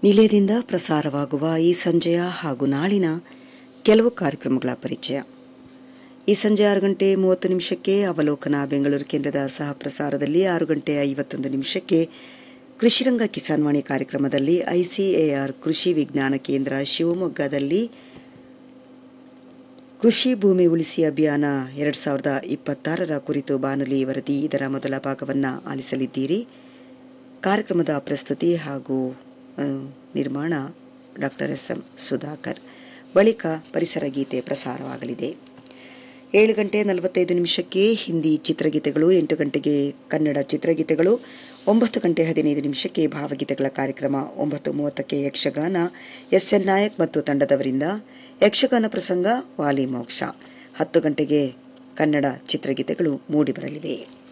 ನಿಲಯದಿಂದ ಪ್ರಸಾರವಾಗುವ ಈ ಸಂಜೆಯ ಹಾಗೂ ನಾಳಿನ ಕೆಲವು ಕಾರ್ಯಕ್ರಮಗಳ ಪರಿಚಯ ಈ ಸಂಜೆ ಆರು ಗಂಟೆ ಮೂವತ್ತು ನಿಮಿಷಕ್ಕೆ ಅವಲೋಕನ ಬೆಂಗಳೂರು ಕೇಂದ್ರದ ಸಹ ಪ್ರಸಾರದಲ್ಲಿ ಆರು ಗಂಟೆ ಐವತ್ತೊಂದು ನಿಮಿಷಕ್ಕೆ ಕೃಷಿರಂಗ ಕಿಸಾನ್ ವಾಣಿ ಕಾರ್ಯಕ್ರಮದಲ್ಲಿ ಐಸಿಎಆರ್ ಕೃಷಿ ವಿಜ್ಞಾನ ಕೇಂದ್ರ ಶಿವಮೊಗ್ಗದಲ್ಲಿ ಕೃಷಿ ಭೂಮಿ ಉಳಿಸಿ ಅಭಿಯಾನ ಎರಡು ಸಾವಿರದ ಇಪ್ಪತ್ತಾರರ ಕುರಿತು ಬಾನುಲಿ ವರದಿ ಇದರ ಮೊದಲ ಭಾಗವನ್ನು ಆಲಿಸಲಿದ್ದೀರಿ ಕಾರ್ಯಕ್ರಮದ ಪ್ರಸ್ತುತಿ ಹಾಗೂ ಆ, ನಿರ್ಮಾಣ ಡಾಕ್ಟರ್ ಎಸ್ ಎಂ ಸುಧಾಕರ್ ಬಳಿಕ ಪರಿಸರ ಗೀತೆ ಪ್ರಸಾರವಾಗಲಿದೆ ಏಳು ಗಂಟೆ ನಲವತ್ತೈದು ನಿಮಿಷಕ್ಕೆ ಹಿಂದಿ ಚಿತ್ರಗೀತೆಗಳು ಎಂಟು ಗಂಟೆಗೆ ಕನ್ನಡ ಚಿತ್ರಗೀತೆಗಳು ಒಂಬತ್ತು ಗಂಟೆ ಹದಿನೈದು ನಿಮಿಷಕ್ಕೆ ಭಾವಗೀತೆಗಳ ಕಾರ್ಯಕ್ರಮ ಒಂಬತ್ತು ಮೂವತ್ತಕ್ಕೆ ಯಕ್ಷಗಾನ ಎಸ್ ಎನ್ ನಾಯಕ್ ಮತ್ತು ತಂಡದವರಿಂದ ಯಕ್ಷಗಾನ ಪ್ರಸಂಗ ವಾಲಿ ಮೋಕ್ಷ ಹತ್ತು ಗಂಟೆಗೆ ಕನ್ನಡ ಚಿತ್ರಗೀತೆಗಳು ಮೂಡಿಬರಲಿವೆ